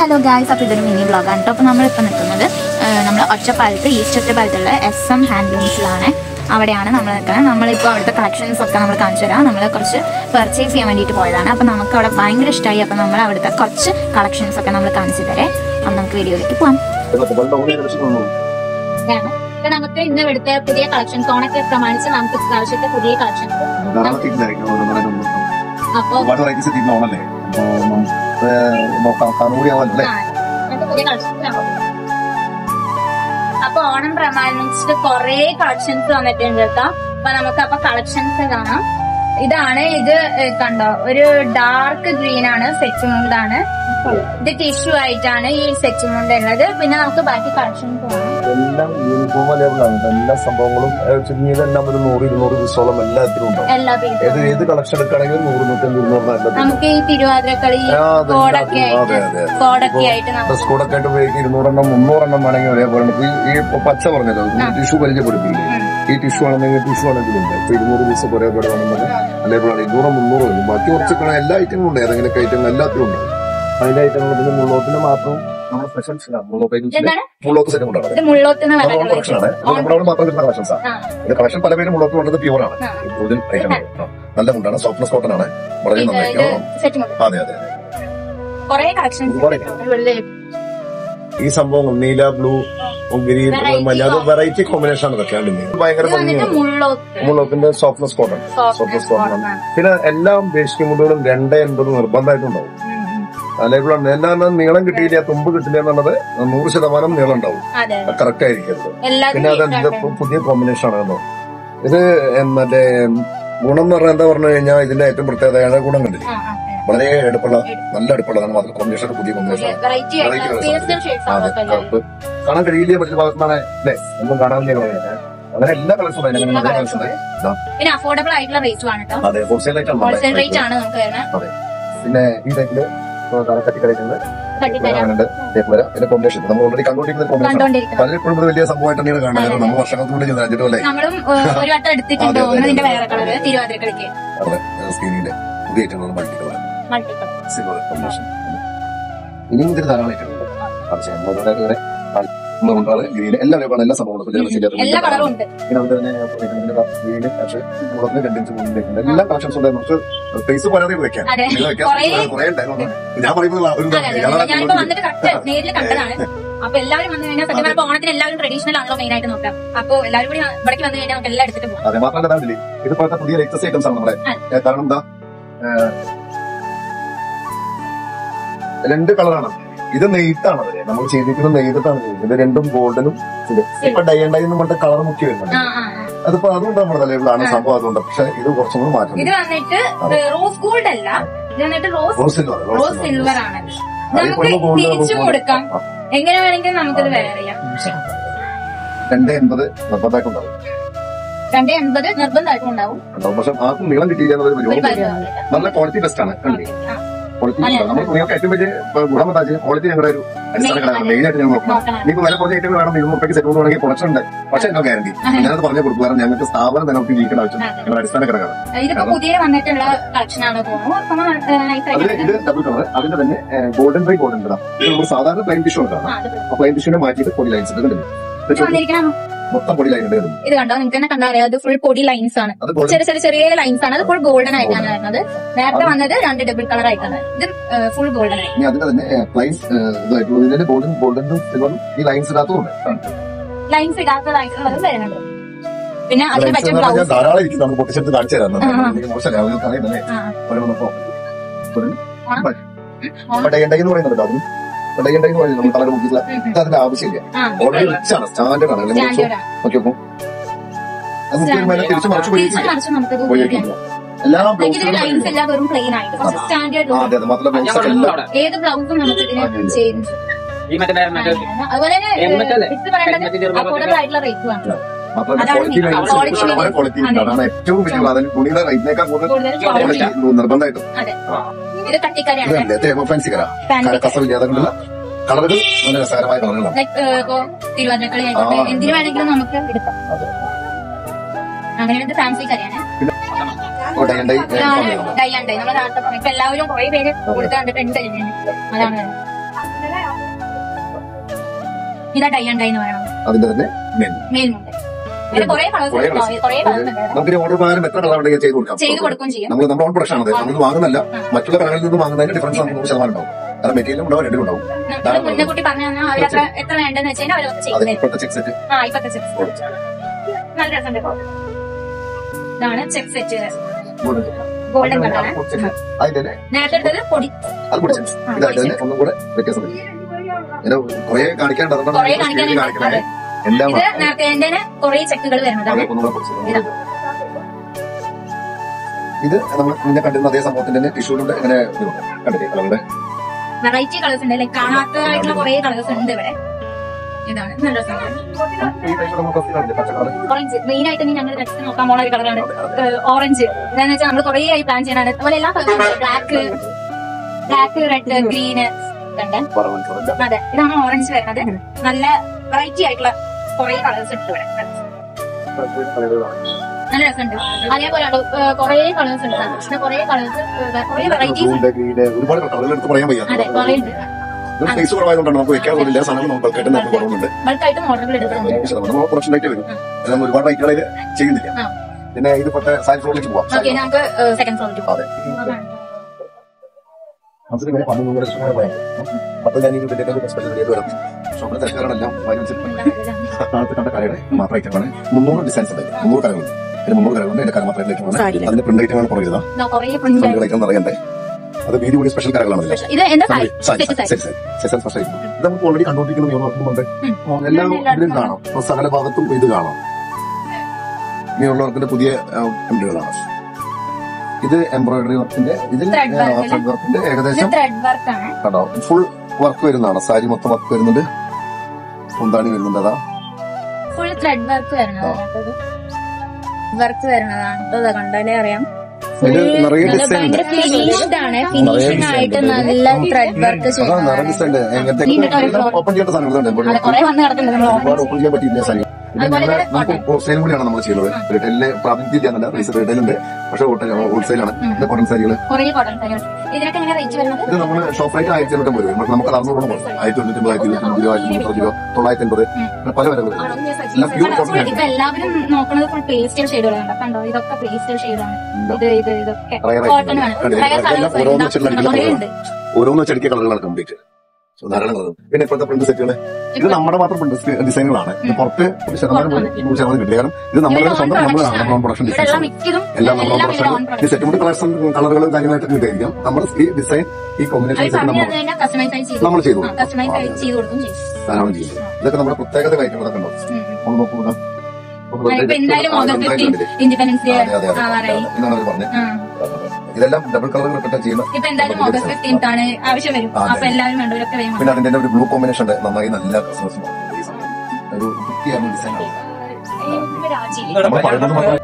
Hello guys അപ്പോൾ ഇതൊരു mini വ്ളോഗാണ് കേട്ടോ അപ്പോൾ നമ്മളിപ്പോൾ നിൽക്കുന്നത് നമ്മൾ ഒറ്റപ്പാലത്ത് ഈസ്റ്റ് ഒറ്റപ്പാലത്തുള്ള എസ് എം ഹാൻഡ്ലൂംസിലാണ് അവിടെയാണ് നമ്മൾ നിൽക്കുന്നത് നമ്മളിപ്പോൾ അവിടുത്തെ കളക്ഷൻസ് ഒക്കെ നമ്മൾ കാണിച്ചു തരാം നമ്മൾ കുറച്ച് പർച്ചേസ് ചെയ്യാൻ വേണ്ടിയിട്ട് പോയതാണ് അപ്പോൾ നമുക്ക് അവിടെ ഭയങ്കര ഇഷ്ടമായി അപ്പോൾ നമ്മൾ അവിടുത്തെ കുറച്ച് കളക്ഷൻസ് ഒക്കെ നമ്മൾ കാണിച്ചു തരേ അപ്പോൾ നമുക്ക് വീഡിയോയിലേക്ക് പോകാം ഇപ്പൊ നമുക്ക് ഇന്ന് ഇവിടുത്തെ പുതിയ കളക്ഷൻസ് ഓണൊക്കെ പ്രമാണിച്ച് നമുക്ക് പ്രാവശ്യത്തെ പുതിയ കളക്ഷൻസ് അപ്പോൾ ഒരുപാട് വെറൈറ്റീസ് എത്തിയിട്ടുള്ളതാണല്ലേ അപ്പോ നമുക്ക് നോക്കാം കാണുകൂടി ആവാനല്ലേ അങ്ങനത്തെ പുതിയ കളക്ഷൻസ് അപ്പൊ ഓണം പ്രമാണിച്ചിട്ട് കൊറേ കളക്ഷൻസ് വന്നിട്ടുണ്ട് കേട്ടോ അപ്പൊ നമുക്ക് അപ്പൊ കളക്ഷൻസ് കാണാം ഇതാണ് ഇത് ഏ, കണ്ടോ ഒരു ഡാർക്ക് ഗ്രീൻ ആണ് സെറ്റ് മുണ്ടാണ് ഇത് ടിഷ്യൂ ആയിട്ടാണ് ഈ സെറ്റ് മുണ്ട് ഉള്ളത് പിന്നെ നമുക്ക് ബാക്കി കളക്ഷൻസ് കാണാം എല്ലാം യൂണിഫോം ലേബിൾ ആണ് എല്ലാ സംഭവങ്ങളും ഏഹ്, ചുരുങ്ങിയതെല്ലാം ഒരു നൂറ് ഇരുന്നൂറ് ദിവസത്തോളം എല്ലാത്തിലും ഉണ്ടാവും എല്ലാ ഏത് പീസും ഏത് കളക്ഷൻ എടുക്കുകയാണെങ്കിലും നൂറ് നൂറ്റമ്പത് ഇരുന്നൂറ് എല്ലാത്തിലും നമുക്ക് ഈ തിരുവാതിരക്കളി ആ, അതെ, കോടൊക്കെ അതെ, ആയിട്ട് അതെ, അതെ. കോടൊക്കെ ആയിട്ട് നമുക്ക് ഡ്രസ് കോഡൊക്കെ ആയിട്ട് ഉപയോഗിക്കും ഇരുന്നൂറെണ്ണം മുന്നൂറെണ്ണം വേണമെങ്കിൽ ഒരേപോലെ ഉണ്ട്. ഇപ്പൊ ഈ ഈ പച്ച പറഞ്ഞല്ലോ ടിഷ്യൂ പരിചയപ്പെടുത്തില്ലേ ഉം. ഈ ടിഷ്യൂ ആണെന്നെങ്കിൽ ടിഷ്യൂ ആണെങ്കിലും ഉണ്ട് ഇപ്പൊ ഇരുന്നൂറ് ദിവസം ഒരേപോലെ വേണമെന്നത് അതേപോലെ ഇരുന്നൂറ് മുന്നൂറ് വരും ബാക്കി കുറച്ചൊക്കെ എല്ലാ ഐറ്റങ്ങളും ഉണ്ട് ഏതെങ്കിലും ഐറ്റങ്ങൾ എല്ലാത്തിലും ഉണ്ട് അതിന്റെ ഐറ്റങ്ങൾ പിന്നെ മുള്ളോത്തിന്റെ മാത്രം നമ്മുടെ സ്പെഷ്യൽസ് എന്താണ് മുള്ളോത്ത് സെറ്റ് കൊണ്ടാണ് ഇത് മുള്ളോത്തിന് ഓൺ കളക്ഷൻ ആണ് ഇത് നമ്മുടെ അവിടെ മാത്രം കിട്ടുന്ന കളക്ഷൻസ് ആണ് ഇത് കളക്ഷൻ പല പേരും മുള്ളോത്ത് കൊണ്ടത് പ്യൂർ ആണ് കൂടുതൽ ഐറ്റം ആണ് നല്ല മുണ്ടാണ് സോഫ്റ്റ്നസ് കോട്ടൺ ആണ് വളരെ ഇത് നന്നായിരിക്കും സെറ്റ് മുണ്ട് അതെ അതെ അതെ കൊറേ കളക്ഷൻസ് ഒരുപാട് ഈ സംഭവം നീല ബ്ലൂ ഗ്രീൻ Variety മഞ്ഞ അത് of- വെറൈറ്റി കോമ്പിനേഷൻ ആണ് ഇതൊക്കെ കണ്ടില്ലേ? ഇത് ഭയങ്കര ഇത് വന്നിട്ട് ഭംഗിയാണ് മുള്ളോത്ത് മുള്ളോത്തിന്റെ softness cotton Softness softness cotton cotton ആണ്. പിന്നെ എല്ലാ ബേസിക് മുണ്ടുകളും രണ്ട് എൺപത് നിർബന്ധമായിട്ടുണ്ടാവും ഉം, ഉം. അതേപോലെ എല്ലാം നീളം കിട്ടിയില്ല തുമ്പ് കിട്ടില്ല എന്നുള്ളത് നൂറ് ശതമാനം നീളം ഉണ്ടാവും അതെ കറക്റ്റ് ആയിരിക്കും അത്. പിന്നെ എല്ലാത്തിനും അത് different ഇത് പുതിയ കോമ്പിനേഷൻ ആണ് കേട്ടോ ഇത് എം മറ്റേ ഗുണം എന്ന് പറഞ്ഞാൽ എന്താ പറഞ്ഞു കഴിഞ്ഞാൽ ഇതിന്റെ ഏറ്റവും പ്രത്യേകതയാണ് ഗുണം കണ്ടില്ലേ ആ, ആ, ആ. വളരെ അടുപ്പുള്ള നല്ല അടുപ്പുള്ളതാണ് മാത്രം കോമ്പിനേഷൻ പുതിയ കോമ്പിനേഷൻ ആണ് വെറൈറ്റി Variety ആയിട്ട് colours പേസ്റ്റൽ ഷെയ്ഡ്സ് അതെ കറുപ്പ് കാണാൻ കഴിയില്ല മറ്റു ഭാഗത്താണ് അല്ലേ ഒന്നും കാണാൻ അങ്ങനെ എല്ലാ കളേഴ്സും അതിനങ്ങനെ അതേ കളേഴ്സ് ഉണ്ട് ഇതാ. പിന്നെ അഫോർഡബിൾ ആയിട്ടുള്ള റേറ്റും ആണ് കേട്ടോ അതെ ഹോൾസെയിൽ ആയിട്ടാണ് ഹോൾസെയിൽ റേറ്റ് നമ്മുടെ ആണ് നമുക്ക് വരുന്നത് പിന്നെ ഈ ടൈപ്പില് കട്ടിക്കളിക്കുന്നത് കട്ടിത്തരാം അങ്ങനെയുണ്ട് ടേപ്പ് പിന്നെ കോമ്പിനേഷൻ നമ്മൾ ഓൾറെഡി കണ്ടുകൊണ്ടിരിക്കുന്ന കോമ്പിനേഷൻ കണ്ടോണ്ടിരിക്കുന്നത് പലപ്പോഴും ഇത് വലിയ സംഭവമായിട്ട് തന്നെയാണ് കാണുന്നത് നമ്മൾ വർഷങ്ങൾക്ക് ചെയ്ത് അഞ്ചിട്ടും അല്ലേ നമ്മളും ഏഹ്, ഒരു വട്ടം എടുത്തിട്ടുണ്ട് അതെ, അതെ, ഒന്നതിന്റെ അതെ. വേറെ കളറ് തിരുവാതിരക്കളിക്ക് അതെ സ്ക്രീനിന്റെ പുതിയ ഐറ്റങ്ങൾ multi colour multi colour silver combination ഇനിയും ഇതിന് ധാരാളം ഐറ്റങ്ങളുണ്ട് അത് ചെയ്യാം. നമ്മളിവിടെ ഇങ്ങനെ കൊണ്ടാണ് ഗ്രീൻ എല്ലാ വേപ്പാണ് എല്ലാ സംഭവങ്ങളും ഇതിനകത്ത് ചെയ്യാത്ത എല്ലാ കളറും ഉണ്ട് പിന്നെ അതുപോലെ തന്നെ ഇതിന്റെ ഗ്രീൻ പക്ഷേ മുളത്തിന് രണ്ട് ഇഞ്ച് മുന്നിലേക്കുണ്ട് എല്ലാ കളക്ഷൻസും ഉണ്ട് നമുക്ക് സ്പേസ് പലരെയും വെക്കാം അതെ. ഇത് വെക്കാൻ കുറേ- കുറേ ഉണ്ടായിരുന്നു ഞാൻ പറയുമ്പോൾ ഒരു അതെ അതെ ഞാനിപ്പോ വന്നിട്ട് കറക്റ്റ് നേരിൽ കണ്ടതാണ് അപ്പൊ എല്ലാവരും വന്നു കഴിഞ്ഞാൽ സത്യം പറഞ്ഞപ്പോ ഓണത്തിന് എല്ലാവരും ട്രഡീഷണൽ ആണല്ലോ മെയിൻ ആയിട്ട് നോക്കാം അപ്പൊ എല്ലാവരും കൂടി ഇവിടേക്ക് വന്നു കഴിഞ്ഞാൽ നമുക്ക് എല്ലാം എടുത്തിട്ട് പോകാം അതെ മാത്രമല്ല ഇതാണ്ടില്ലേ ഇത് പോലത്തെ പുതിയ ലേറ്റസ്റ്റ് ഐറ്റംസ് ആണ് നമ്മുടെ ഏ, കാരണം എന്താ ഏ, രണ്ട് കളറാണ് ഇത് നെയ്ത്താണ് അതില് നമ്മൾ ചെയ്തിരിക്കുന്നത് നെയ്തിട്ടാണ് ചെയ്യുന്നത് ഇത് രണ്ടും ഗോൾഡനും ഇത് ഇപ്പൊ ഡൈ ആൻഡ് ഡൈ എന്ന് പറഞ്ഞ കളർ മുക്കി വരുന്നുണ്ട് ആ ആ ആ. അതിപ്പോ അതുകൊണ്ട് നമ്മുടെ തലയിലാണ് സംഭവം അതുകൊണ്ട് പക്ഷെ ഇത് കുറച്ചും കൂടി മാറ്റും ഇത് വന്നിട്ട് റോസ് ഗോൾഡ് അല്ല ഇത് വന്നിട്ട് rose rose silver rose silver ആണ് നമുക്ക് അതിപ്പോ gold, തിരിച്ചും gold. കൊടുക്കാം ആ. എങ്ങനെ വേണമെങ്കിലും നമുക്കിത് വെയർ ചെയ്യാം രണ്ട് എൺപത് നിർബന്ധമായിട്ടുണ്ടാവും രണ്ട് എൺപത് നിർബന്ധമായിട്ടും ഉണ്ടാവും ഉണ്ടാവും പക്ഷെ ആർക്കും നീളം കിട്ടിയില്ല എന്നൊരു ഒരു പരിപാടി പരിപാടിയില്ല. നല്ല ക്വാളിറ്റി ബെസ്റ്റ് ആണ് കണ്ടില്ലേ ആ, ക്വാളിറ്റി അതെ. നമ്മൾ നിങ്ങൾക്ക് ഏറ്റവും വലിയ ഇപ്പൊ ഗുണം എന്താ വെച്ചാൽ ക്വാളിറ്റി ഞങ്ങളുടെ ഒരു അടിസ്ഥാന ഘടകമാണ് മെയിൻ ആയിട്ട് ഞങ്ങൾ നോക്കണം നോക്കണം. ഇനിയിപ്പോ വില കുറഞ്ഞ ഐറ്റം വേണം ഇരുന്നൂറ് രൂപയ്ക്ക് സെറ്റ് വേണമെങ്കിൽ പ്രൊഡക്ഷൻ ഉണ്ട് പക്ഷെ എന്നോ ഗ്യാരണ്ടി ഞാനത് പറഞ്ഞു കൊടുക്കും കാരണം ഞങ്ങൾക്ക് സ്ഥാപനം തന്നെ നമുക്ക് ജീവിക്കേണ്ട ആവശ്യം അതെ. ഞങ്ങളുടെ അടിസ്ഥാന ഘടകമാണ് ഇതിപ്പോ പുതിയ വന്നിട്ടുള്ള കളക്ഷൻ ആണ് തോന്നുന്നു അപ്പൊ നൈസ് അതിൽ ആയിട്ട് ഇത് ഡബിൾ കളർ അതിന്റെ തന്നെ ഗോൾഡൻ ബൈ ഗോൾഡൻ കളർ ഇത് നമ്മൾ സാധാരണ പ്ലെയിൻ ടിഷ്യൂ ആണ് ആ, ഇത് ആ പ്ലെയിൻ ടിഷ്യൂനെ മാറ്റിയിട്ട് പൊടി ലൈൻസ് ഉണ്ട് ഇത് വന്നിരിക്കണം മൊത്തം പൊടി ലൈൻ ഉണ്ട് ഇത് കണ്ടോ നിങ്ങൾക്ക് തന്നെ കണ്ടാ അറിയാം അത് ഫുൾ പൊടി ലൈൻസ് ആണ് അത് ഗോൾഡൻ ചെറിയ ചെറിയ ചെറിയ ലൈൻസ് ആണ് അത് ഫുൾ ഗോൾഡൻ ആയിട്ടാണ് വരുന്നത് നേരത്തെ വന്നത് രണ്ട് ഡബിൾ കളർ ആയിട്ടാണ് ഇത് ഫുൾ ഗോൾഡൻ ആയി ഇനി അതിന്റെ തന്നെ പ്ലെയിൻ ഇതായിട്ടുള്ള ഇതിന്റെ ഗോൾഡൻ ഗോൾഡനും സിൽവറും ഈ ലൈൻസ് ഇടാത്തതുണ്ട് ലൈൻസ് ഇടാത്തതായിട്ടുള്ളത് വരുന്നുണ്ട് പിന്നെ അതിന് ലൈൻസ് പറ്റിയ എന്ന് പറഞ്ഞാൽ ബ്ലൗസ് ധാരാളം ഇരിക്കും നമുക്ക് പൊട്ടിച്ചെടുത്ത് കാണിച്ചു തരാം ആ, ആ. എനിക്ക് മോശമല്ല അവർക്ക് അറിയുന്നല്ലേ ആ. ഓരോന്നപ്പോ ഓണം. ഓണം. ഡൈ എന്ന് പറയുന്നുണ്ട് അതും ഡൈ എന്ന് പറയുന്നത് നമ്മൾ കളർ മുക്കില്ല ഉം, ഉം. ഇത് അതിന്റെ ആവശ്യമില്ല ആ, ഓൾറെഡി റിച്ച് ആണ് സ്റ്റാൻഡേർഡ് ആണ് അല്ലെങ്കിൽ കുറച്ച് സ്റ്റാൻഡേർഡ് ആണ്. നോക്കി നോക്കും അത് മുക്കി വരുമ്പോൾ അതിനെ തിരിച്ച് മറിച്ച് തിരിച്ച് ഉപയോഗിക്കില്ല മറിച്ച് നമുക്കിത് ഉപയോഗിക്കില്ല ഉപയോഗിക്കാം എല്ലാ ഇതിന്റെ ബ്ലൗസുകളും ലൈൻസ് എല്ലാം വെറും പ്ലെയിൻ ആയിട്ട് കുറച്ച് സ്റ്റാൻഡേർഡ് ആ, അതെ അതെ മാത്രമല്ല ബ്ലൗസ് ഒക്കെ എല്ലാം ഏത് ബ്ലൗസും നമുക്ക് ഇതിന് അതെ, അതെ. ചേഞ്ച് ഈ മറ്റേ വേറെ മറ്റേ അതുപോലെ തന്നെ Helmet അല്ലേ? എടുത്ത് പറയേണ്ടത് Helmet ചെറുപ്പം അഫോർഡബിൾ ആയിട്ടുള്ള റേറ്റും ആണ് മാത്രമല്ല അതാണ് ക്വാളിറ്റി main. ലൈൻസ് Quality വളരെ lines. ക്വാളിറ്റി അതെ. അതാണ് ഏറ്റവും വലിയ അതിന് തുണിയുടെ റേറ്റിനേക്കാൾ കൂടുതൽ കൂടുതൽ Quality. ക്വാളിറ്റി നിർബന്ധമായിട്ടും അതെ ആ. ഇത് കട്ടിക്കറിയാണ് ഇതല്ലേ തേമ ഫാൻസി കറ Fancy കസവില്ലാതെ കൊണ്ടുള്ള കളറുകൾ നല്ല രസകരമായ കളറുകളാണ് ലൈക്ക് ഇപ്പോ തിരുവാതിരക്കളി ആയിക്കോട്ടെ ആ. എന്തിനു വേണമെങ്കിലും നമുക്ക് എടുക്കാം അതെ അങ്ങനെ ഇത് ഫാൻസി കറിയാണ് ഓ, ഡൈ ആൻഡ് ഡൈ, ഏ, ഇതാണ് കളറുകളാണ്. ഡൈ ആൻഡ് ഡൈ നമ്മൾ നേരത്തെ പറഞ്ഞു ഇപ്പൊ എല്ലാവരും കുറെ പേര് കൊടുത്ത് കണ്ടിട്ടുണ്ട് അതാണ് ഇതാ ടൈ ആൻഡ് ടൈ എന്ന് പറയുന്നത് അതിന്റെ തന്നെ മെയിൻ മേൽമുണ്ട് ഇതിൽ കുറേ കളേഴ്സ് കുറേ ഉണ്ട് colours. കുറേ കളേഴ്സ് ഉണ്ട് നമുക്ക് ഓർഡർ പ്രകാരം എത്ര കളർ ഉണ്ടെങ്കിൽ ചെയ്ത് കൊടുക്കാം ചെയ്ത് കൊടുക്കുകയും ചെയ്യും നമ്മൾ നമ്മുടെ ഓൺ പ്രൊഡക്ഷൻ ആണ് നമ്മൾ വാങ്ങുന്നല്ല മറ്റുള്ള കടകളിൽ നിന്ന് വാങ്ങുന്നതിന് ഡിഫറൻസ് നമുക്ക് നൂറ് ശതമാനം ഉണ്ടാവും കാരണം മെറ്റീരിയൽ ഉണ്ടാവും രണ്ടും ഉണ്ടാവും നമ്മൾ മുന്നേ കുട്ടി പറഞ്ഞു തന്നാൽ അവർ എത്ര എത്ര വേണ്ടെന്ന് വെച്ച് കഴിഞ്ഞാൽ അവർ ചെയ്തു അത് തരും ഇപ്പോഴത്തെ ചെക്ക് സെറ്റ് ആ ഇപ്പത്തെ ചെക്ക് നല്ല രസമുണ്ട് ഇതാണ് ചെക്ക് സെറ്റ് ഗോൾഡൻ കളറാണ് അതിന്റെ തന്നെ നേരത്തെ എടുത്തത് പൊടി അത് കൂടി ചെക്ക് ഇതായിട്ട് തന്നെ ഒന്നും കൂടെ വ്യത്യാസം വരും ഇങ്ങനെ കുറെ കാണിക്കാണ്ട് അതുകൊണ്ടാണ് കുറേ നമ്മൾ screen ൽ കാണിക്കാനുണ്ട്. കാണിക്കണേ എല്ലാം ഇത് നേരത്തെ എന്റെ കുറെ ചെക്കുകൾ വരുന്നതാണ് അതെ, ഒന്നും കൂടെ കുറച്ച് ഇത് നമ്മൾ മുന്നേ കണ്ടിരുന്ന അതേ സംഭവത്തിന്റെ തന്നെ ടിഷ്യൂലുണ്ട് ഇങ്ങനെ ഇതുണ്ട്. കണ്ടില്ലേ കളറുടെ വെറൈറ്റി കളേഴ്സ് ഉണ്ട് ലൈക് കാണാത്തതായിട്ടുള്ള കുറെ കളേഴ്സ് ഉണ്ട് ഇവിടെ ഇതാണ് നല്ല രസമാണ് ഈ ടൈപ്പ് നമ്മൾ first കണ്ടില്ലേ, പച്ച കളർ ഓറഞ്ച് മെയിൻ ആയിട്ട് ഇനി ഞങ്ങൾ നെക്സ്റ്റ് നോക്കാൻ പോണ ഒരു കളറാണ് ഓറഞ്ച് എന്താന്ന് വെച്ചാൽ നമ്മൾ കുറേ ആയി പ്ലാൻ ചെയ്യാനാണ് അതുപോലെ എല്ലാ കളറും ബ്ലാക്ക് ബ്ലാക്ക് റെഡ് ഗ്രീന് ഉണ്ട് പറഞ്ഞു അതെ ഇതാണ് ഓറഞ്ച് വരുന്നത് നല്ല വെറൈറ്റി ആയിട്ടുള്ള കുറെ കളേഴ്സ് ഉണ്ട് ഇവിടെ നല്ല രസമുണ്ട് അതേപോലെ കുറെ കളേഴ്സ് ഉണ്ട് പക്ഷെ കുറെ കളേഴ്സ് കുറെ വെറൈറ്റീസ് ഉണ്ട് ഒരുപാട് കളറുകൾ എടുത്ത് പറയാൻ വയ്യ അതെ കുറെ ഉണ്ട് ഇത് സ്പേസ് കുറവായതുകൊണ്ടാണ് നമുക്ക് വെക്കാൻ തോന്നില്ല സാധനങ്ങൾ നമുക്ക് ബൾക്കായിട്ട് നമുക്ക് കുറവുണ്ട് ബൾക്കായിട്ട് ഓർഡറുകൾ എടുക്കുന്നുണ്ട് ശതമാനം നമ്മൾ പ്രൊഡക്ഷൻ ആയിട്ട് വരും ഇത് നമ്മൾ ഒരുപാട് ഐറ്റുകളിൽ ചെയ്യുന്നില്ല ആ. പിന്നെ ഇത് പെട്ട സയൻസ് ഫ്ലോറിലേക്ക് പോവാം ഓക്കെ നമുക്ക് സെക്കൻഡ് ഫ്ലോറിൽ അതെ അതിന് ഇങ്ങനെ പണ്ട് നിങ്ങളുടെ ഇഷ്ടം പോലെ പോയാൽ അപ്പൊ ഞാൻ ഈ വീട്ടിലേക്ക് സ്പെഷ്യൽ വീഡിയോ വരാം ഷോപ്പിലെ തിരക്കാരെല്ലാം താഴത്ത് കണ്ട കടയുടെ മാത്രം ഐറ്റമാണ് മുന്നൂറ് ഡിസൈൻസ് ഉണ്ട് മുന്നൂറ് കടകളുണ്ട് പിന്നെ മുന്നൂറ് കടകളുണ്ട് എന്റെ കട മാത്രം ഐറ്റമാണ് സാരിയില്. അതിന്റെ പ്രിന്റ് ഐറ്റമാണ് പുറകിൽ കുറെ പ്രിന്റ് ഫ്രണ്ട് ഐറ്റം അറിയണ്ടേ അത് വീതി കൂടി സ്പെഷ്യൽ കടകളാണ് ഇതില്. ഇത് എന്താ സാരി സാരി, സെറ്റ് സാരി, സാരി സാരി, സാരി, ഫസ്റ്റ് ആയിട്ട്. ഇത് നമുക്ക് ഓൾറെഡി കണ്ടുകൊണ്ടിരിക്കുന്ന ന്യൂയോർക്കുന്നുണ്ട് എല്ലാം ഇതിലും കാണാം അപ്പൊ സകല ഭാഗത്തും ഇത് കാണാം ന്യൂയോർക്കിന്റെ പുതിയ പ്രിന്റുകളാണ് ഇത് എംബ്രോയിഡറി വർക്കിന്റെ ഇതിൽ Thread work അല്ലേ? ത്രെഡ് വർക്കിന്റെ ഇത് ഏകദേശം ത്രെഡ് വർക്ക് ആണ് കണ്ടോ ഫുൾ വർക്ക് വരുന്നതാണ് സാരി മൊത്തം വർക്ക് വരുന്നുണ്ട് കുന്താണി വരുന്നുണ്ട് അതാ ഫുൾ ത്രെഡ് വർക്ക് വരുന്നതാണ് വർക്ക് വരുന്നതാണ് ഇത് കണ്ടാലേ അറിയാം ഇത് നിറയെ നല്ല ഡിസൈൻ ഉണ്ട് ഭയങ്കര ഫിനിഷ്ഡ് ആണ് ഫിനിഷിംഗ് ആയിട്ട് നല്ല ത്രെഡ് വർക്ക് അതാ നിറയെ ചെയ്യുന്നതാണ് ഡിസൈൻ ഉണ്ട് എങ്ങനത്തെ നീണ്ട ഒരു floor. ഓപ്പൺ ചെയ്യേണ്ട സാധനങ്ങളുണ്ട് അത് കുറെ വന്ന് കിടക്കുന്നുണ്ട് നമ്മൾ ഒരുപാട് ഓപ്പൺ ചെയ്യാൻ പറ്റിയില്ല സാരി പിന്നെ അതുപോലെ നമ്മള് ഇത് നമുക്ക് ഹോൾസെയിൽ കൂടിയാണ് നമ്മൾ ചെയ്യുന്നത് റീറ്റെയിലിന് പ്രാതിനിധ്യം ഇല്ലാന്നല്ല പൈസ റീറ്റെയിൽ ഉണ്ട് പക്ഷേ ഹോൾസെയിലാണ് ഇത് കോട്ടൺ സാരികൾ കുറെ കോട്ടൺ സാരികൾ ഇതിനൊക്കെ എങ്ങനെ റേറ്റ് വരുന്നത് ഇത് നമ്മൾ ഷോപ്പ് റേറ്റ് ആയിരത്തി എണ്ണൂറ്റമ്പത് രൂപ പക്ഷെ നമുക്ക് അറുന്നൂറ് രൂപ കൊടുക്കും ആയിരത്തി തൊണ്ണൂറ്റി ആയിരത്തി ഇരുപത്തി രൂപ ആയിരത്തി മുപ്പത് രൂപ തൊള്ളായിരത്തി എൺപത് അങ്ങനെ പല വിലകൾ എല്ലാം പ്യൂർ കോട്ടൺ ഇപ്പൊ എല്ലാവരും നോക്കുന്നത് ഫുൾ പേസ്റ്റൽ ഷെയ്ഡുകളാണ് കണ്ടോ ഇതൊക്കെ പേസ്റ്റൽ ഷെയ്ഡാണ് ഇത് ഇത് ഇതൊക്കെ Rare കോട്ടൺ ആണ് കണ്ടില്ലേ? Rare എല്ലാം colours ഓരോന്ന് ഇതാ, വെച്ചിട്ടുള്ള കുറേ കളറുകളാണ്. ഉണ്ട് ഓരോന്ന് ചെടിക്ക കളറുകളാണ് കംപ്ലീറ്റ് ധാരാളം കളർ പിന്നെ ഇപ്പോഴത്തെ പ്രിന്റ് സെറ്റുകൾ ഇത് നമ്മുടെ മാത്രം പ്രിന്റ് ഡിസൈനുകളാണ് ഇത് പുറത്ത് ഒരു ശതമാനം പോലും നൂറ് ശതമാനം കിട്ടില്ല കാരണം ഇത് നമ്മളുടെ സ്വന്തം നമ്മൾ നമ്മുടെ പ്രൊഡക്ഷൻ ഇവിടെ എല്ലാം ഡിസൈൻസ് മിക്കതും എല്ലാം നമ്മുടെ എല്ലാം പ്രൊഡക്ഷൻ ഇവിടെ on ഈ production. സെറ്റുമുണ്ട് കളക്ഷൻ കളറുകളും കാര്യങ്ങളായിട്ട് കിട്ടിയിരിക്കും നമ്മുടെ ഈ ഡിസൈൻ ഈ അത് കോമ്പിനേഷൻ സെറ്റ് പറഞ്ഞു നമ്മൾ കഴിഞ്ഞാൽ കസ്റ്റമൈസ് ആയി ചെയ്തു നമ്മൾ ചെയ്തു കസ്റ്റമൈസ് ആയി ചെയ്ത് കൊടുക്കും ചെയ്യും ധാരാളം ചെയ്യുന്നത് ഇതൊക്കെ നമ്മുടെ പ്രത്യേകത കാര്യങ്ങളൊക്കെ ഉണ്ടോ ഉം. ഒന്ന് നോക്കൂ ഇതാ. ഒന്ന് ആ, ഇപ്പൊ എന്തായാലും ആ, ഓഗസ്റ്റ് നന്നായിട്ട് ഫിഫ്റ്റീൻ ഉണ്ട്. ഇൻഡിപെൻഡൻസ് ഡേ അതെ അതെ അതെ ആവാറായി എന്നാണ് അവർ പറഞ്ഞത് ആ. ഇതെല്ലാം ഡബിൾ കളർ റിപ്പീറ്റ് ചെയ്യുന്ന ഇപ്പൊ എന്തായാലും ഓഗസ്റ്റ് ഫിഫ്റ്റീൻത്ത് ആണ് ആവശ്യം വരും അതെ. അപ്പൊ എല്ലാവരും വേണ്ടവരൊക്കെ വേണം പിന്നെ അതിന്റെ തന്നെ ഒരു ബ്ലൂ കോമ്പിനേഷൻ ഉണ്ട് നന്നായി നല്ല കസ്റ്റമേഴ്സ് ഒരു വൃത്തിയാർന്ന ഡിസൈൻ ആണ് നമ്മൾ പറയുന്നത് മാത്രം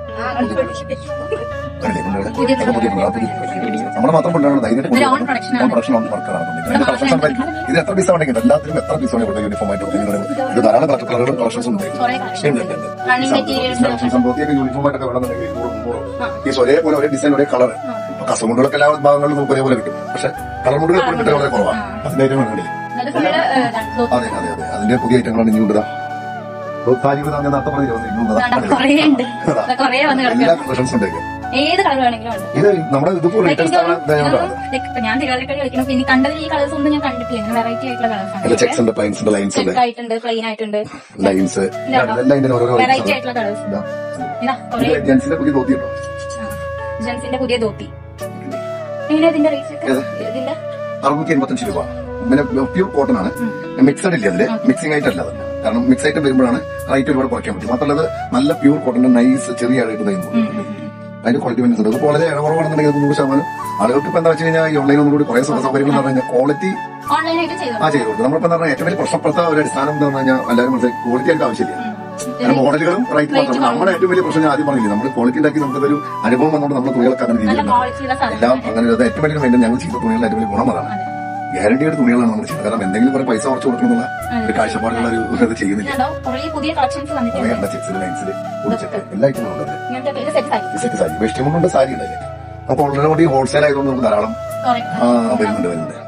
കണ്ടില്ലേ? നമ്മുടെ പുതിയ അതൊക്കെ പുതിയ product. നമ്മുടെ മാത്രം കൊണ്ടാണ് ധൈര്യമായിട്ട് ഒരു own കൊണ്ടുവരുന്നത്. production own ആണ്. production own work ആണ് കൊണ്ടുവരുന്നത്. അതിന്റെ collections ഉണ്ടായിരിക്കും. ഇത് എത്ര പീസ് വേണമെങ്കിൽ എല്ലാത്തിനും എത്ര പീസ് വേണമെങ്കിൽ യൂണിഫോം ആയിട്ട് കൊടുക്കുന്നത് ഇത് ധാരാളം കളർ കളറുകൾ കളക്ഷൻസ് ഉണ്ട് കുറെ കളക്ഷൻ ഉണ്ട്, ഉണ്ട്, ഉണ്ട്. Running materials ഉണ്ട്. സംഭവത്തിലേക്ക് യൂണിഫോം ആയിട്ടൊക്കെ വേണമെന്നുണ്ടെങ്കിൽ നൂറ് മുന്നൂറ് പീസ് ഒരേപോലെ ഒരേ ഡിസൈൻ ഒരേ കളർ കസമുണ്ടുകളൊക്കെ എല്ലാ ഭാഗങ്ങളിലും നമുക്ക് ഒരേപോലെ കിട്ടും പക്ഷെ കളർ മുണ്ടുകൾ എപ്പോഴും കിട്ടാൻ വളരെ കുറവാണ് അതിന്റെ ഐറ്റം വേണമെങ്കിൽ അത് ഫുള്ള് അതെ അതെ അതെ അതിന്റെ പുതിയ ഐറ്റങ്ങളാണ് ഇനി ഉണ്ടതാ സാരികൾ ഞാൻ നേരത്തെ പറഞ്ഞിരുന്നു കൊറേ ഉണ്ട് കൊറേ വന്ന് എല്ലാ കിടക്കാം കളക്ഷൻസ് ഉണ്ട് ഏത് കളർ വേണമെങ്കിലും ഉണ്ട് ഇത് നമ്മുടെ ഇതിപ്പോ Like റീറ്റെയിൽ എനിക്ക് സ്ഥാപനം ഇതായതുകൊണ്ടാണ് തോന്നുന്നു, like ഇപ്പൊ ഞാൻ തിരുവാതിരക്കളി കളിക്കണം പിന്നെ കണ്ടതിൽ ഈ കളേഴ്സ് ഒന്നും ഞാൻ കണ്ടിട്ടില്ല ഇങ്ങനെ വെറൈറ്റി ആയിട്ടുള്ള കളേഴ്സ് അല്ല ആണ് ചെക്സ് ഉണ്ട് പ്ലൈൻസ് ഉണ്ട് ലൈൻസ് ഉണ്ട് ചെക്ക് ആയിട്ടുണ്ട് പ്ലെയിൻ ആയിട്ടുണ്ട് ലൈൻസ് എല്ലാം ഇതിന്റെ ഓരോ വെറൈറ്റി ആയിട്ടുള്ള കളേഴ്സ് ഇതാ കൊറേ ജെൻസിന്റെ പുതിയ തോത്തിയുണ്ടോ ജെൻസിന്റെ പുതിയ ധോത്തി എങ്ങനെ ഇതിന്റെ റേറ്റ് ഏത്? ഇതിന്റെ അറുന്നൂറ്റി എൺപത്തഞ്ച് രൂപ പിന്നെ പ്യൂർ കോട്ടൺ ആണ് മിക്സഡ് ഇല്ല അതില് മിക്സിംഗ് ആയിട്ടല്ല അത് കാരണം മിക്സ് ആയിട്ട് വരുമ്പോഴാണ് റേറ്റ് ഒരുപാട് കുറയ്ക്കാൻ പറ്റും മാത്രമല്ല അത് നല്ല പ്യൂർ കോട്ടന്റെ നൈസ് ചെറിയ ആയിട്ട് തരുന്നു അതിന്റെ ക്വാളിറ്റി വരുന്നുണ്ട് അത് വളരെ കുറവാണെന്നുണ്ടെങ്കിൽ അത് നൂറ് ശതമാനം ആളുകൾക്ക് ഇപ്പൊ എന്താ വെച്ച് കഴിഞ്ഞാൽ ഈ ഓൺലൈനിൽ ഒന്നുകൂടി കുറെ സുഖ സൗകര്യങ്ങൾ എന്ന് പറഞ്ഞു കഴിഞ്ഞാൽ ക്വാളിറ്റി ഓൺലൈനായിട്ട് ചെയ്തു ആ ചെയ്തു കൊടുക്കും നമ്മളിപ്പോ എന്താ പറഞ്ഞാൽ ഏറ്റവും വലിയ പ്രശ്നപ്പെടുത്ത ഒരു അടിസ്ഥാനം എന്താ പറഞ്ഞു കഴിഞ്ഞാൽ എല്ലാവരും മനസ്സിലായി ക്വാളിറ്റി ആയിട്ട് ആവശ്യമില്ല കാരണം മോഡലുകളും റേറ്റ് മാത്രം നമ്മുടെ ഏറ്റവും വലിയ പ്രശ്നം ഞാൻ ആദ്യം പറഞ്ഞില്ലേ നമ്മൾ ക്വാളിറ്റി ഉണ്ടാക്കി നമുക്കൊരു അനുഭവം വന്നുകൊണ്ട് നമ്മുടെ തുണികളൊക്കെ അങ്ങനെ നല്ല രീതിയിലാണ് ക്വാളിറ്റിയുള്ള എല്ലാം സാധനം അങ്ങനെ അത് ഏറ്റവും വലിയ വേണ്ടി ഞങ്ങൾ ചെയ്ത തുണികളുടെ ഏറ്റവും വലിയ ഗുണം അതാണ് ഗ്യാരണ്ടിയുടെ തുണികളാണ് നമ്മൾ ചെയ്യുന്നത് കാരണം എന്തെങ്കിലും കുറെ പൈസ കുറച്ച് കൊടുക്കണമെന്നുള്ള ഒരു കാഴ്ചപ്പാടുള്ള ഒരു ഇത് ചെയ്യുന്നില്ല ഉണ്ടോ കുറേ പുതിയ കളക്ഷൻസ് വന്നിട്ടുണ്ട് കുറേ ഉണ്ട് ചെക്സിൽ ലൈൻസിൽ കുടിച്ചൊക്കെ എല്ലാ ഐറ്റങ്ങളും ഉണ്ട് ഇങ്ങനത്തെ പേര് സെറ്റ് ആയി സെറ്റ് സാരി വെഷ്ടിമുണ്ടുണ്ട് സാരി ഉണ്ടല്ലേ അപ്പൊ ഓൾറെഡി ഹോൾസെയിൽ ആയതുകൊണ്ട് നമുക്ക് ധാരാളം കുറെ ആ, വരുന്നുണ്ട് വരുന്നുണ്ട്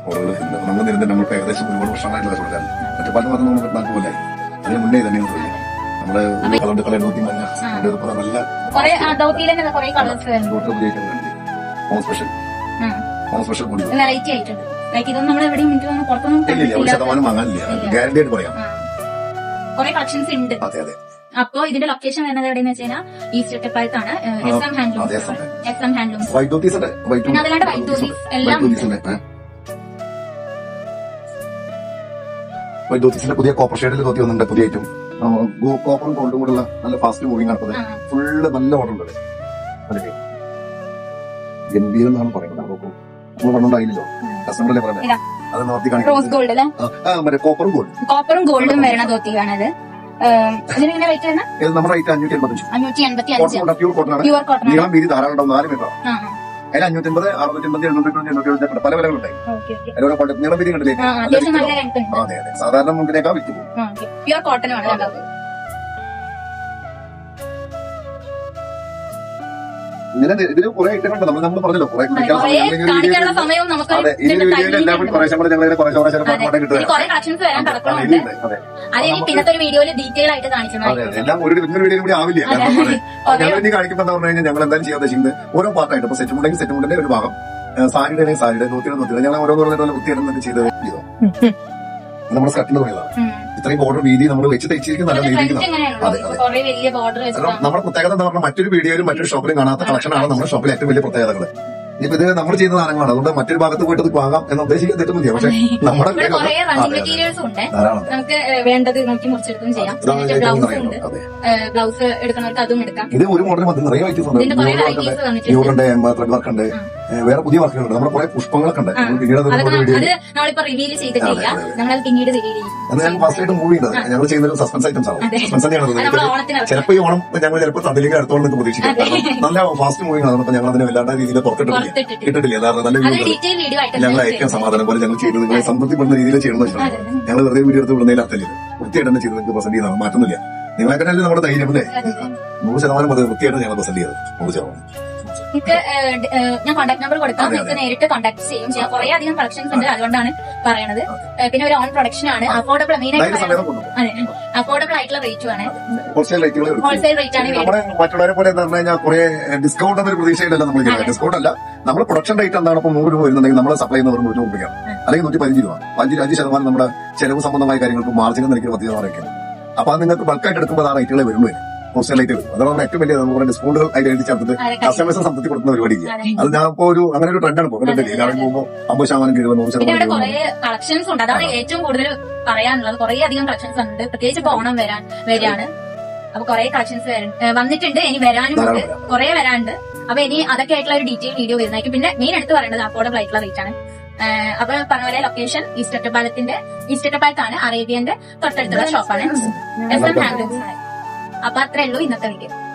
ഓർഡറുകൾ നമ്മൾ നിരന്തരം നമുക്ക് ഏകദേശം ഒരുപാട് വർഷങ്ങളായിട്ട് കഷ്ടപ്പെട്ടാൽ മറ്റു പല മാത്രം നമ്മൾ നാൽപ്പത് കൊല്ലായി അതിന് മുന്നേ തന്നെയാണ് തൊഴിൽ നമ്മള് ഒരു കളണ്ട് കളർ നോക്കി മഞ്ഞ അതിന്റെ ഒരു പല നല്ല കുറെ ധോത്തിയിൽ തന്നെ കുറെ കളേഴ്സ് വരുന്നു ഡോക്ടർ ഉപയോഗിക്കുന്നുണ്ട് ഹോം സ്പെഷ്യൽ ഹോം സ്പെഷ്യൽ കൂടി വെറൈറ്റി ആയിട്ടുണ്ട് ലൈക്ക് ഇതൊന്നും നമ്മൾ എവിടെയും എനിക്ക് തോന്നുന്നു പുറത്തൊന്നും ഇല്ല ഇല്ല ഒരു ശതമാനം വാങ്ങാനില്ല ഗ്യാരണ്ടി ആയിട്ട് പറയാം കുറെ കളക്ഷൻസ് ഉണ്ട് അതെ അതെ അപ്പോ ഇതിന്റെ ലൊക്കേഷൻ വരുന്നത് എവിടെയെന്ന് വെച്ച് കഴിഞ്ഞാൽ ഈസ്റ്റ് ഒറ്റപ്പാലത്താണ് എസ് എം അതെ, SM handlooms S M handlooms വൈദ്യുതീസ് ഉണ്ട് പിന്നെ അതല്ലാണ്ട് വൈദ്യുതീസ് എല്ലാം ഉണ്ട്. വൈദ്യുതീസിന്റെ പുതിയ കോപ്പർ ഷെയ്ഡിൽ തോത്തി വന്നിട്ടുണ്ട് പുതിയ ഐറ്റം കോപ്പറും ഗോൾഡും കൂടെയുള്ള നല്ല ഫാസ്റ്റ് മൂവിംഗ് നടക്കുന്നത് ആ. ഫുള്ള് നല്ല ഓർഡർ ഉണ്ട് അതിലേക്ക് ഗംഭീരം എന്നാണ് പറയുന്നത് അപ്പൊ നമ്മൾ പറഞ്ഞിട്ടുണ്ടായില്ലല്ലോ കസ്റ്റമറല്ലേ പറയുന്നത് ഇതാ. അത് നോർത്തി റോസ് കാണിക്കുന്നത് ഗോൾഡ് അല്ലേ ആ മറ്റേ കോപ്പറും ഗോൾഡ് കോപ്പറും ഗോൾഡും വരുന്ന ധോത്തിയാണിത് ഇതിനിങ്ങനെ റേറ്റ് വരുന്ന ഇത് നമ്മുടെ റേറ്റ് അഞ്ഞൂറ്റി എൺപത്തഞ്ച് അഞ്ഞൂറ്റി എൺപത്തി അഞ്ച് കോട്ടൺ പ്യൂർ കോട്ടൺ ആണ് പ്യുവർ കോട്ടൺ നീളം വീതി ധാരാളം ഉണ്ടാവും നാല് മീറ്റർ ആ അതിൽ അഞ്ഞൂറ്റി അമ്പത് അറുന്നൂറ്റി അമ്പത് എണ്ണൂറ്റി എണ്ണൂറ്റി എണ്ണൂറ്റി എഴുപത്തി പല വിലകളുണ്ടായി ഓക്കെ ഓക്കെ അതിലൂടെ കോട്ടൺ നീളം വീതി കണ്ടില്ലേ ആ അത്യാവശ്യം നല്ല ലെങ്ത് ഉണ്ട് അതെ അതെ സാധാരണ മുമ്പിനേക്കാൾ വിറ്റ് പോകും പ്യുവർ കോട്ടൺ ആണ് ഉണ്ടാവുക ഇങ്ങനെ ഇതിൽ കുറെ ഐറ്റം ഉണ്ട് നമ്മൾ നമ്മൾ പറഞ്ഞല്ലോ കുറെ കുറേ കാണിക്കാനുള്ള സമയവും നമുക്ക് അതെ ഈ ഒരു വീഡിയോയിൽ എല്ലാം കൂടി കുറേശ്ശെ കൂടെ ഞങ്ങൾ കുറേശ്ശെ കുറേശ്ശെ പാട്ട് കിട്ടുക കുറെ കളക്ഷൻസ് വരാൻ അതെ കിടക്കുന്നുണ്ട് ഇനിയുണ്ട്. അതെ അത് ഇനി പിന്നത്തെ ഒരു വീഡിയോയിൽ ഡീറ്റെയിൽ ആയിട്ട് അതെ കാണിക്കണം അതെ എല്ലാം ഒരു ഇന്നൊരു വീഡിയോ കൂടി ആവില്ല അതെ. കാരണം അതെ. ഓരോ- ഞങ്ങൾ ഇനി കാണിക്കുമ്പോൾ എന്താ പറഞ്ഞു കഴിഞ്ഞാൽ ഞങ്ങൾ എന്തായാലും ചെയ്യാൻ ഉദ്ദേശിക്കുന്നത് ഓരോ പാർട്ടായിട്ട് ഇപ്പൊ സെറ്റ് മുണ്ടെങ്കിൽ സെറ്റ് മുണ്ടിന്റെ ഒരു ഭാഗം ഏഹ് സാരിയുടെ ആണെങ്കിൽ സാരിയുടെ നോത്തിയുടെ നോത്തിയുടെ ഞങ്ങൾ ഓരോന്ന് പറഞ്ഞിട്ട് വൃത്തിയായിട്ട് ചെയ്ത് ചെയ്തോ നമ്മുടെ സ്കട്ടിന് പറയുന്നതാണ് ഉം. ഇത്രയും ബോർഡർ വീതി നമ്മൾ വെച്ച് തയ്ച്ചിരിക്കുന്ന നല്ല ഇതിന്റെ രീതിക്ക് ഫ്രണ്ട് എങ്ങനെയാണോ അതെ അതെ കുറെ വലിയ ബോർഡർ കാരണം വെച്ചിട്ടാണ് നമ്മുടെ പ്രത്യേകത എന്ന് പറഞ്ഞാൽ മറ്റൊരു വീഡിയോയിലും മറ്റൊരു ഷോപ്പിലും കാണാത്ത കളക്ഷനാണ് നമ്മുടെ ഷോപ്പിലെ ഏറ്റവും വലിയ പ്രത്യേകതകൾ ഇപ്പൊ ഇത് നമ്മൾ ചെയ്യുന്ന സാധനങ്ങളാണ് അതുകൊണ്ട് മറ്റൊരു ഭാഗത്ത് പോയിട്ട് ഇത് വാങ്ങാം എന്ന് ഉദ്ദേശിക്കാൻ തെറ്റുന്നില്ല പക്ഷെ നമ്മുടെ ഇവിടെ കുറെ അതെ, റണ്ണിങ് അതെ. മെറ്റീരിയൽസും ഉണ്ട് ധാരാളം നമുക്ക് ഏഹ്, വേണ്ടത് നോക്കി മുറിച്ചെടുക്കും ചെയ്യാം ഇതാണ് ഏറ്റവും ബ്ലൗസ് പറയുന്നത്. ഉണ്ട് അതെ ബ്ലൗസ് എടുക്കുന്നവർക്ക് അതും എടുക്കാം ഇത് ഒരു മോഡൽ മതി നിറയെ ഐറ്റംസ് ഉണ്ട് ഇതിന്റെ കുറെ ന്യൂ വർക്ക് varieties ഉണ്ട് വന്നിട്ടുണ്ട്. ന്യൂ ഉണ്ട് ത്രെഡ് വർക്ക് ഉണ്ട് ഏഹ് വേറെ പുതിയ വർക്കുകളുണ്ട് നമ്മുടെ കുറെ പുഷ്പങ്ങളൊക്കെ ഉണ്ട് നമ്മൾ പിന്നീട് അത് അതൊക്കെ നമ്മുടെ ന- വീഡിയോയിൽ അത് നമ്മളിപ്പോ റിവീൽ ചെയ്തിട്ടില്ല അതെ, അതെ. നമ്മളത് പിന്നീട് റിവീൽ ചെയ്യും അത് ഞാൻ ഫസ്റ്റ് ആയിട്ട് മൂവി ഉണ്ട് ഞങ്ങൾ ചെയ്യുന്ന സസ്പെൻസ് ഐറ്റംസ് ആണ് അതെ. സസ്പെൻസ് തന്നെയാണ് അത് നമ്മൾ ഓണത്തിന് ഇറക്കും. ചിലപ്പോൾ ഈ ഓണം ഞങ്ങൾ ചിലപ്പോൾ തന്നിലേക്ക് അടുത്തോളം നിങ്ങൾക്ക് പ്രതീക്ഷിക്കാം അതെ. കാരണം നല്ല ഫാസ്റ്റ് മൂവിങ് ആണ് അപ്പോൾ ഞങ്ങൾ അതിനെ വല്ലാത്ത രീതിയിൽ പുറത്തിട്ടിട്ടില്ല പുറത്തിട്ടിട്ടില്ല. ഇട്ടിട്ടില്ല കാരണം നല്ല അത് വ്യൂ ഉണ്ട് ഡീറ്റെയിൽ വീഡിയോ ആയിട്ട് ഞങ്ങൾ ഞാൻ അയക്കാൻ ചെയ്യും. സമാധാനം പോലെ ഞങ്ങൾ ചെയ്ത് നിങ്ങളെ സംതൃപ്തിപ്പെടുന്ന രീതിയിൽ ചെയ്യണമെന്ന് വെച്ചാൽ അതെ. ഞങ്ങൾ വെറുതെ വീഡിയോ എടുത്ത് വിടുന്നതിൽ അർത്ഥമില്ല വൃത്തിയായിട്ട് തന്നെ ചെയ്ത് നിങ്ങൾക്ക് പ്രസന്റ് ചെയ്യുന്നതാണ് മാറ്റുന്നില്ല നിങ്ങളൊക്കെ തന്നെ നമ്മുടെ ധൈര്യം അല്ലേ നൂറ് ശതമാനം അത് വൃത്തിയായിട്ട് ഞങ്ങൾ പ്രസന്റ് ചെയ്തത് നൂറ് ശതമാനം നിങ്ങൾക്ക് ഏഹ്, ഡ- ഏഹ്, ഞാൻ കോൺടാക്ട് നമ്പർ കൊടുക്കാം അതെ, നിങ്ങൾക്ക് നേരിട്ട് കോൺടാക്ട് ചെയ്യും ചെയ്യാം കുറെ അധികം കളക്ഷൻസ് ഉണ്ട് അതുകൊണ്ടാണ് പറയണത് ഏഹ്, പിന്നെ ഒരു ഓൺ പ്രൊഡക്ഷൻ ആണ് അഫോർഡബിൾ മെയിൻ ധൈര്യ ആയിട്ട് സമേതം കൊണ്ടുപോകും അതെ അഫോർഡബിൾ ആയിട്ടുള്ള റേറ്റും ആണ് ഹോൾസെയിൽ റേറ്റുകൾ ഹോൾസെയിൽ റേറ്റ് ആണ് വരുന്നത് നമ്മുടെ മറ്റുള്ളവരെ പോലെ എന്ന് പറഞ്ഞു കഴിഞ്ഞാൽ കുറെ ഡിസ്കൗണ്ട് എന്നൊരു പ്രതീക്ഷയിലല്ല നമ്മൾ ചെയ്യുന്നത് ഡിസ്കൗണ്ട് അല്ല നമ്മൾ പ്രൊഡക്ഷൻ റേറ്റ് എന്താണ് ഇപ്പൊ നൂറ് രൂപ വരുന്നുണ്ടെങ്കിൽ നമ്മൾ സപ്ലൈ ചെയ്യുന്ന നൂറ്റി മുപ്പതാണ് അല്ലെങ്കിൽ നൂറ്റി പതിനഞ്ച് രൂപ അഞ്ച് അഞ്ച് ശതമാനം നമ്മുടെ ചെലവ് സംബന്ധമായ കാര്യങ്ങൾക്ക് മാർജിൻ നിരക്കിൽ പത്ത് ശതമാനം ഒക്കെയാണ് അപ്പൊ അത് നിങ്ങൾക്ക് ബൾക്കായിട്ട് എടുക്കുമ്പോൾ ആ റേറ്റുകളെ വരുള്ളൂ ഹോൾസെയിൽ റേറ്റ് വരും അതാണ് നമ്മുടെ ഏറ്റവും വലിയ നമ്മുടെ ഡിസ്കൗണ്ടുകൾ അതിൽ എഴുതി ചേർത്തിട്ട് അതെ, കസ്റ്റമേഴ്സിന് സംതൃപ്തി കൊടുക്കുന്ന പരിപാടിയില്ല അതെ. അത് ഞാൻ ഇപ്പോ ഒരു അങ്ങനെ ഒരു ട്രെൻഡാണ് ഇപ്പോൾ കണ്ടിട്ടില്ലേ എല്ലാവരും പോകുമ്പോൾ അമ്പത് ശതമാനം കിഴിവ് നൂറ് പിന്നെ ഇവിടെ ശതമാനം കുറെ കിഴിവ് കളക്ഷൻസ് ഉണ്ട് അതാണ് ഏറ്റവും കൂടുതൽ പറയാനുള്ളത് കുറെ അധികം കളക്ഷൻസ് ഉണ്ട് പ്രത്യേകിച്ച് ഇപ്പൊ ഓണം വരാൻ വരികയാണ് അപ്പൊ കുറെ കളക്ഷൻസ് വന്നിട്ടുണ്ട് ഇനി വരാനും ഉണ്ട് ധാരാളം വരാം. കുറെ വരാനുണ്ട് അപ്പൊ ഇനി അതൊക്കെ ആയിട്ടുള്ള ഒരു ഡീറ്റെയിൽ വീഡിയോ വരുന്നതായിരിക്കും പിന്നെ മെയിൻ എടുത്ത് പറയേണ്ടത് അഫോർഡബിൾ ആയിട്ടുള്ള റേറ്റ് ആണ് ഏഹ് അപ്പൊ പറഞ്ഞ പോലെ ലൊക്കേഷൻ ഈസ്റ്റ് ഒറ്റപ്പാലത്തിന്റെ ഈസ്റ്റ് ഒറ്റപ്പാലത്താണ് അറേബ്യന്റെ തൊട്ടടുത്തുള്ള ഷോപ്പാണ് എസ് എം ഹാൻഡ്ലൂംസ് ആണ് അപ്പൊ അത്രേ ഉള്ളൂ ഇന്നത്തെ വീഡിയോ